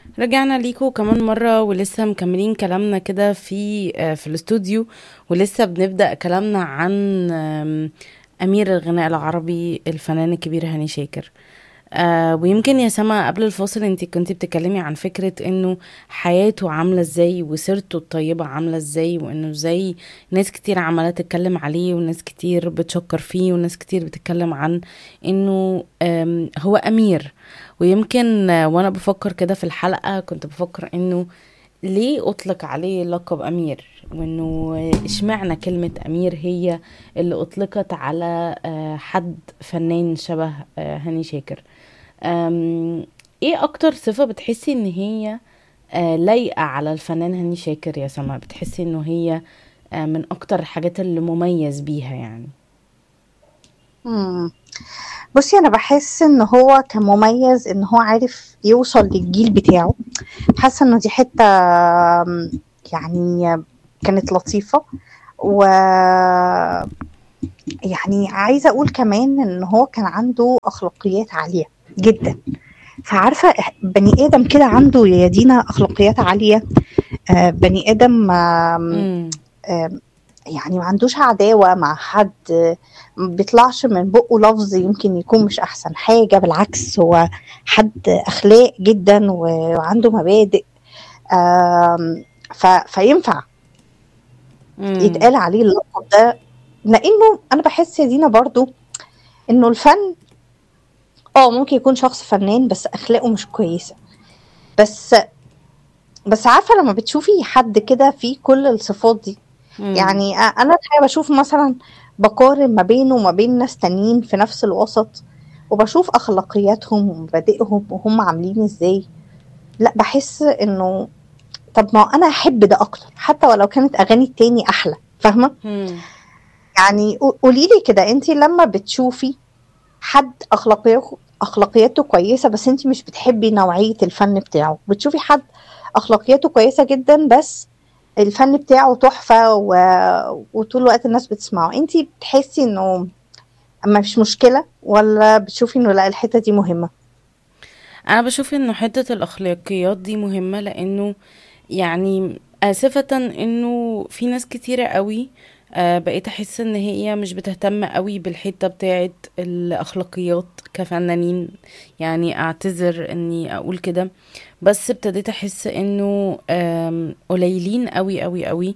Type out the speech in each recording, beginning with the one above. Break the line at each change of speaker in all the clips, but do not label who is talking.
رجعنا ليكو كمان مرة ولسه مكملين كلامنا كده في آه، في الاستوديو ولسه بنبدأ كلامنا عن آم، أمير الغناء العربي الفنان الكبير هاني شاكر آه ويمكن يا سما قبل الفاصل انت كنتي بتتكلمي عن فكرة انه حياته عاملة ازاي وسيرته الطيبة عاملة ازاي وانه ازاي ناس كتير عمالة تتكلم عليه وناس كتير بتشكر فيه وناس كتير بتتكلم عن انه آم، هو امير ويمكن آه، وانا بفكر كده في الحلقة كنت بفكر انه ليه اطلق عليه لقب امير وانه اشمعنى كلمة امير هي اللي اطلقت على آه، حد فنان شبه آه، هاني شاكر أم، ايه اكتر صفة بتحسي ان هي آه، لايقة على الفنان هاني شاكر يا سما بتحسي انه هي آه، من اكتر الحاجات اللي مميز بيها يعني
مم. بصي انا بحس ان هو كان مميز ان هو عارف يوصل للجيل بتاعه حاسه انه دي حته آم، يعني كانت لطيفه و يعني عايزه اقول كمان ان هو كان عنده اخلاقيات عاليه جدا فعارفه بني ادم كده عنده يا دينا اخلاقيات عاليه آه، بني ادم آم،
امم
آم، يعني ما عندوش عداوة مع حد ما بيطلعش من بقه لفظ يمكن يكون مش أحسن حاجة بالعكس هو حد أخلاق جدا وعنده مبادئ آم، ف... فينفع
امم
يتقال عليه اللقب ده لأنه أنا بحس يا دينا برضو إنه الفن اه ممكن يكون شخص فنان بس أخلاقه مش كويسة بس بس عارفة لما بتشوفي حد كده فيه كل الصفات دي
امم
يعني أ- انا الحقيقه بشوف مثلا بقارن ما بينه وما بين ناس تانيين في نفس الوسط وبشوف اخلاقياتهم ومبادئهم وهم عاملين ازاي لا بحس انه طب ما انا احب ده اكتر حتى ولو كانت اغاني التاني احلى فاهمه
امم
يعني قولي لي كده انت لما بتشوفي حد اخلاقياته اخلاقياته كويسه بس انت مش بتحبي نوعيه الفن بتاعه بتشوفي حد اخلاقياته كويسه جدا بس الفن بتاعه تحفه و... وطول الوقت الناس بتسمعه انت بتحسي انه مش مشكله ولا بتشوفي انه لا الحته دي مهمه
انا بشوف انه حتة الاخلاقيات دي مهمة لانه يعني آسفة انه في ناس كتيرة قوي آه، بقيت احس ان هي مش بتهتم قوي بالحتة بتاعت الاخلاقيات كفنانين يعني اعتذر اني اقول كده بس ابتديت احس انه آم، قليلين قوي قوي قوي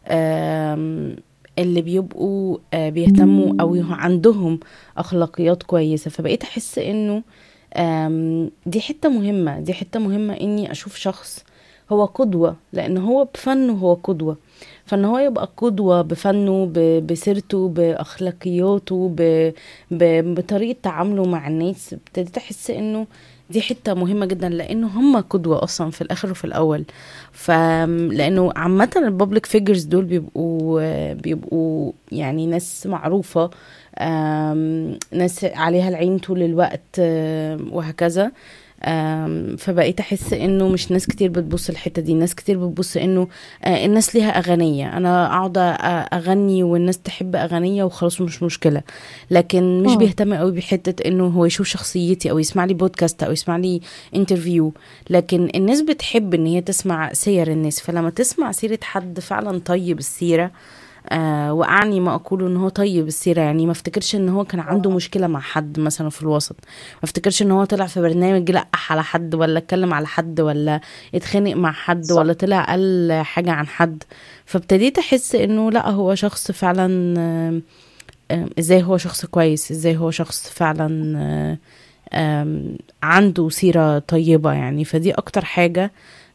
آم، اللي بيبقوا آه، بيهتموا او عندهم اخلاقيات كويسة فبقيت احس انه آم، دي حتة مهمة دي حتة مهمة اني اشوف شخص هو قدوة لان هو بفنه هو قدوة فان هو يبقى قدوة بفنه ب- بسيرته باخلاقياته ب... ب... بطريقة تعامله مع الناس ابتديت احس انه دي حتة مهمة جدا لانه هم قدوة اصلا في الاخر وفي الاول ف لانه عامة البابليك فيجرز دول بيبقوا بيبقوا يعني ناس معروفة آم، ناس عليها العين طول الوقت آم، وهكذا آم، فبقيت احس انه مش ناس كتير بتبص الحته دي ناس كتير بتبص انه آه، الناس ليها اغنيه انا اقعد أ- اغني والناس تحب اغنيه وخلاص مش مشكله لكن مش
مم.
بيهتم قوي بحته انه هو يشوف شخصيتي او يسمع لي بودكاست او يسمع لي انترفيو لكن الناس بتحب ان هي تسمع سير الناس فلما تسمع سيره حد فعلا طيب السيره آه واعني ما اقوله ان هو طيب السيره يعني ما افتكرش ان هو كان عنده مشكله مع حد مثلا في الوسط ما افتكرش ان هو طلع في برنامج لقح على حد ولا اتكلم على حد ولا اتخانق مع حد
صح
ولا طلع قال حاجه عن حد فابتديت احس انه لا هو شخص فعلا آه، آه، ازاي هو شخص كويس ازاي هو شخص فعلا آه، آم، عنده سيرة طيبة يعني فدي أكتر حاجة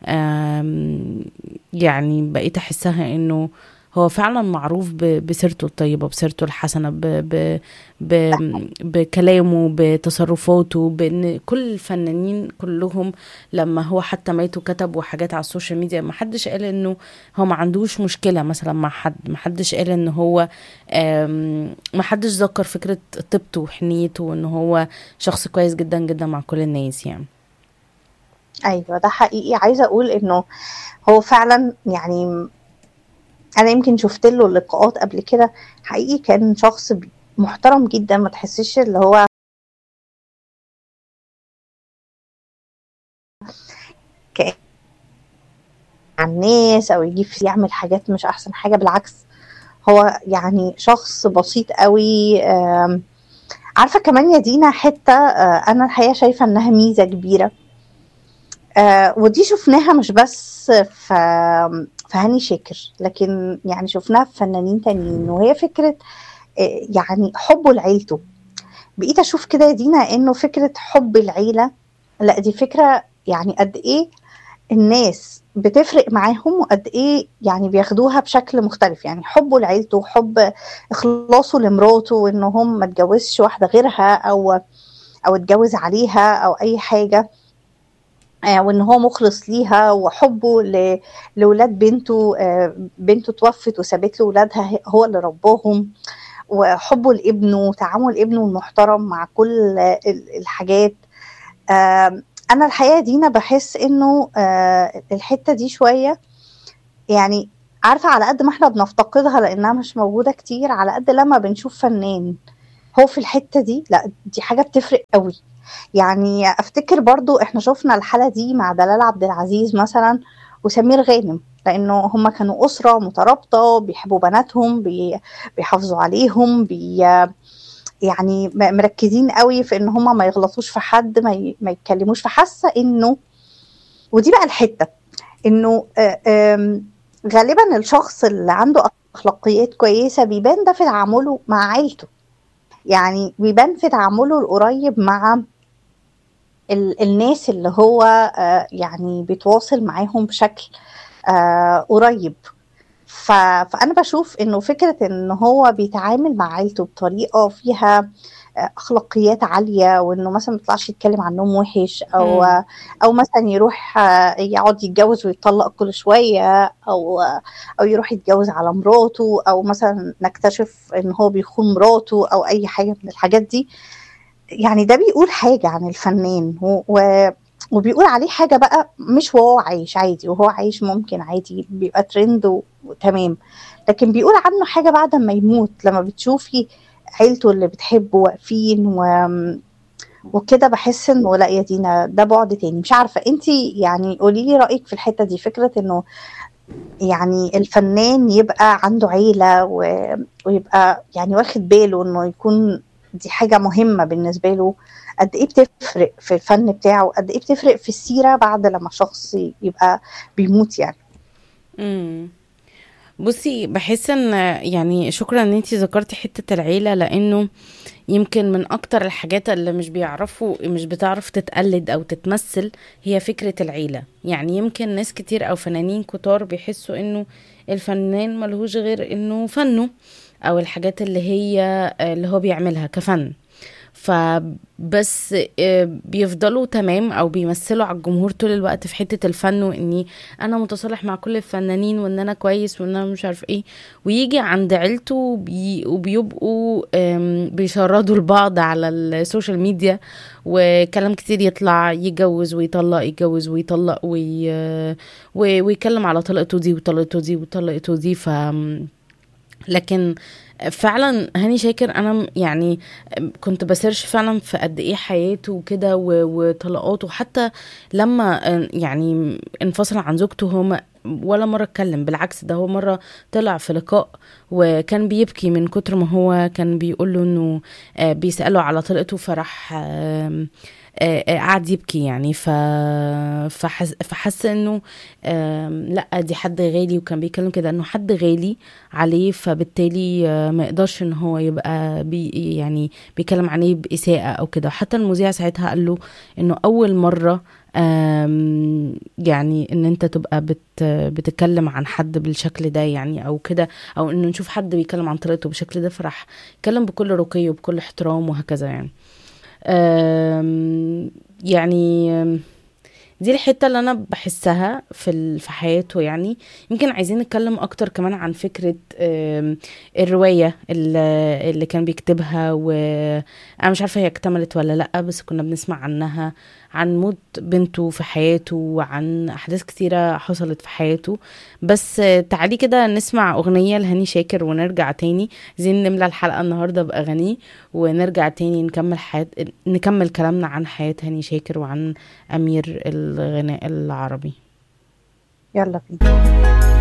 آم، يعني بقيت أحسها إنه هو فعلا معروف ب- بسيرته الطيبة بسيرته الحسنة ب ب ب بكلامه بتصرفاته بأن كل الفنانين كلهم لما هو حتى مات وكتبوا حاجات على السوشيال ميديا ما حدش قال انه هو ما عندوش مشكلة مثلا مع حد ما حدش قال ان هو آم، ما حدش ذكر فكرة طيبته وحنيته وان هو شخص كويس جدا جدا مع كل الناس يعني
ايوه ده حقيقي عايزه اقول انه هو فعلا يعني انا يمكن شفت له لقاءات قبل كده حقيقي كان شخص محترم جدا ما تحسش اللي هو كأن على الناس او يجيب يعمل حاجات مش احسن حاجه بالعكس هو يعني شخص بسيط قوي آم، عارفه كمان يا دينا حته آه، انا الحقيقه شايفه انها ميزه كبيره آه، ودي شفناها مش بس في في هاني شاكر لكن يعني شفناها في فنانين تانيين وهي فكره آه، يعني حبه لعيلته بقيت اشوف كده يا دينا انه فكره حب العيله لا دي فكره يعني قد ايه الناس بتفرق معاهم وقد ايه يعني بياخدوها بشكل مختلف يعني حبه لعيلته حب اخلاصه لمراته وان هم ما اتجوزش واحده غيرها او او اتجوز عليها او اي حاجه آه، وان هو مخلص ليها وحبه ل- لولاد بنته آه، بنته توفت وسابت له ولادها هو اللي رباهم وحبه لابنه وتعامل ابنه المحترم مع كل ال- الحاجات آم، انا الحقيقه دينا بحس انه آه، الحته دي شويه يعني عارفه على قد ما احنا بنفتقدها لانها مش موجوده كتير على قد لما بنشوف فنان هو في الحته دي لا دي حاجه بتفرق قوي يعني افتكر برضو احنا شفنا الحاله دي مع دلال عبد العزيز مثلا وسمير غانم لانه هم كانوا اسره مترابطه بيحبوا بناتهم بي بيحافظوا عليهم بي يعني م- مركزين قوي في ان هم ما يغلطوش في حد ما, ي... ما يتكلموش فحاسه انه ودي بقى الحته انه آه، آم، غالبا الشخص اللي عنده اخلاقيات كويسه بيبان ده في تعامله مع عيلته يعني بيبان في تعامله القريب مع ال... الناس اللي هو آه، يعني بيتواصل معاهم بشكل آه، قريب ف... فأنا بشوف إنه فكرة إن هو بيتعامل مع عيلته بطريقة فيها آه، أخلاقيات عالية وإنه مثلا ما يطلعش يتكلم عنهم وحش أو
مم.
أو مثلا يروح آه، يقعد يتجوز ويطلق كل شوية أو أو يروح يتجوز على مراته أو مثلا نكتشف إن هو بيخون مراته أو أي حاجة من الحاجات دي يعني ده بيقول حاجة عن الفنان و... و... وبيقول عليه حاجة بقى مش وهو عايش عادي وهو عايش ممكن عادي بيبقى ترند و... وتمام لكن بيقول عنه حاجة بعد ما يموت لما بتشوفي عيلته اللي بتحبه واقفين و... وكده بحس انه لا يا دينا ده بعد تاني مش عارفة انتي يعني قولي لي رأيك في الحتة دي فكرة انه يعني الفنان يبقى عنده عيلة و... ويبقى يعني واخد باله انه يكون دي حاجة مهمة بالنسبة له قد ايه بتفرق في الفن بتاعه قد ايه بتفرق في السيرة بعد لما شخص يبقى بيموت يعني
مم. بصي بحس ان يعني شكرا ان انتي ذكرتي حتة العيلة لانه يمكن من اكتر الحاجات اللي مش بيعرفوا مش بتعرف تتقلد او تتمثل هي فكرة العيلة يعني يمكن ناس كتير او فنانين كتار بيحسوا انه الفنان ملهوش غير انه فنه او الحاجات اللي هي اللي هو بيعملها كفن فبس آه، بيفضلوا تمام او بيمثلوا على الجمهور طول الوقت في حتة الفن واني انا متصالح مع كل الفنانين وان انا كويس وان انا مش عارف ايه ويجي عند عيلته بي وبيبقوا آم، بيشردوا لبعض على السوشيال ميديا وكلام كتير يطلع يتجوز ويطلق يتجوز ويطلق وي... و- ويتكلم على طلقته دي وطلقته دي وطلقته دي ف لكن فعلا هاني شاكر انا م- يعني كنت بسيرش فعلا في قد ايه حياته وكده و- وطلقاته حتى لما آه، يعني انفصل عن زوجته هو ما- ولا مرة اتكلم بالعكس ده هو مرة طلع في لقاء وكان بيبكي من كتر ما هو كان بيقول له انه آه، بيسأله على طلقته فراح آم، آه، آه، قعد يبكي يعني ف فحس, فحس انه آم، لا دي حد غالي وكان بيتكلم كده انه حد غالي عليه فبالتالي آه، ما يقدرش ان هو يبقى بي يعني بيتكلم عليه بإساءة او كده حتى المذيع ساعتها قال له انه اول مرة آم، يعني ان انت تبقى بت بتتكلم عن حد بالشكل ده يعني او كده او انه نشوف حد بيتكلم عن طريقته بالشكل ده فراح اتكلم بكل رقي وبكل احترام وهكذا يعني آم، يعني آم، دي الحتة اللي أنا بحسها في ال- في حياته يعني يمكن عايزين نتكلم أكتر كمان عن فكرة آم، الرواية اللي اللي كان بيكتبها وأنا مش عارفة هي اكتملت ولا لأ بس كنا بنسمع عنها عن موت بنته في حياته وعن أحداث كتيرة حصلت في حياته بس آه، تعالي كده نسمع أغنية لهاني شاكر ونرجع تاني عايزين نملى الحلقة النهاردة بأغانيه ونرجع تاني نكمل حياة نكمل كلامنا عن حياة هاني شاكر وعن أمير الغناء العربي
يلا بينا